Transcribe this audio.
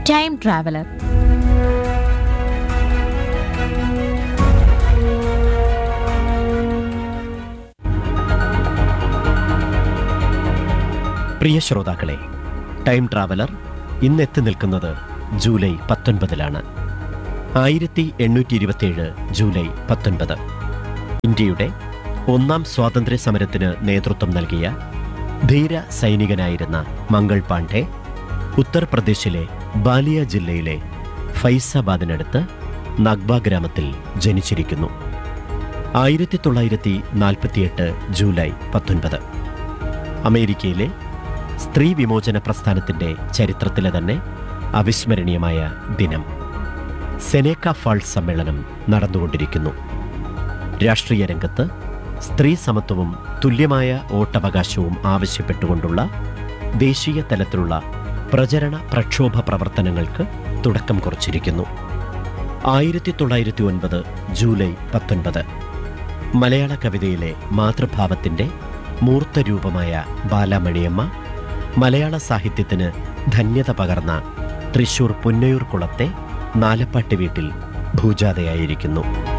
time traveller പ്രിയ ശ്രോതാക്കളെ time traveller ഇന്ന് എത്തി നിൽക്കുന്നത് ജൂലൈ പത്തൊൻപതിലാണ് ആയിരത്തി എണ്ണൂറ്റി ഇരുപത്തിയേഴ് ജൂലൈ പത്തൊൻപത് ഇന്ത്യയുടെ ഒന്നാം സ്വാതന്ത്ര്യ സമരത്തിന് നേതൃത്വം നൽകിയ ധീര സൈനികനായിരുന്ന മംഗൾ പാണ്ഡെ ഉത്തർപ്രദേശിലെ ബാലിയ ജില്ലയിലെ ഫൈസാബാദിനടുത്ത് നഗ്ബ ഗ്രാമത്തിൽ ജനിച്ചിരിക്കുന്നു ആയിരത്തി തൊള്ളായിരത്തി നാൽപ്പത്തിയെട്ട് ജൂലൈ പത്തൊൻപത് അമേരിക്കയിലെ സ്ത്രീ വിമോചന പ്രസ്ഥാനത്തിന്റെ ചരിത്രത്തിലെ തന്നെ അവിസ്മരണീയമായ ദിനം സെനേക്ക ഫാൾസ് സമ്മേളനം നടന്നുകൊണ്ടിരിക്കുന്നു രാഷ്ട്രീയ രംഗത്ത് സ്ത്രീ സമത്വവും തുല്യമായ വോട്ടവകാശവും ആവശ്യപ്പെട്ടുകൊണ്ടുള്ള ദേശീയ തലത്തിലുള്ള പ്രചരണ പ്രക്ഷോഭ പ്രവർത്തനങ്ങൾക്ക് തുടക്കം കുറിച്ചിരിക്കുന്നു ആയിരത്തി തൊള്ളായിരത്തി ഒൻപത് ജൂലൈ പത്തൊൻപത് മലയാള കവിതയിലെ മാതൃഭാവത്തിന്റെ മൂർത്തരൂപമായ ബാലാമണിയമ്മ മലയാള സാഹിത്യത്തിന് ധന്യത പകർന്ന തൃശൂർ പുന്നയൂർ കുളത്തെ നാലപ്പാട്ട് വീട്ടിൽ ഭൂജാതയായിരിക്കുന്നു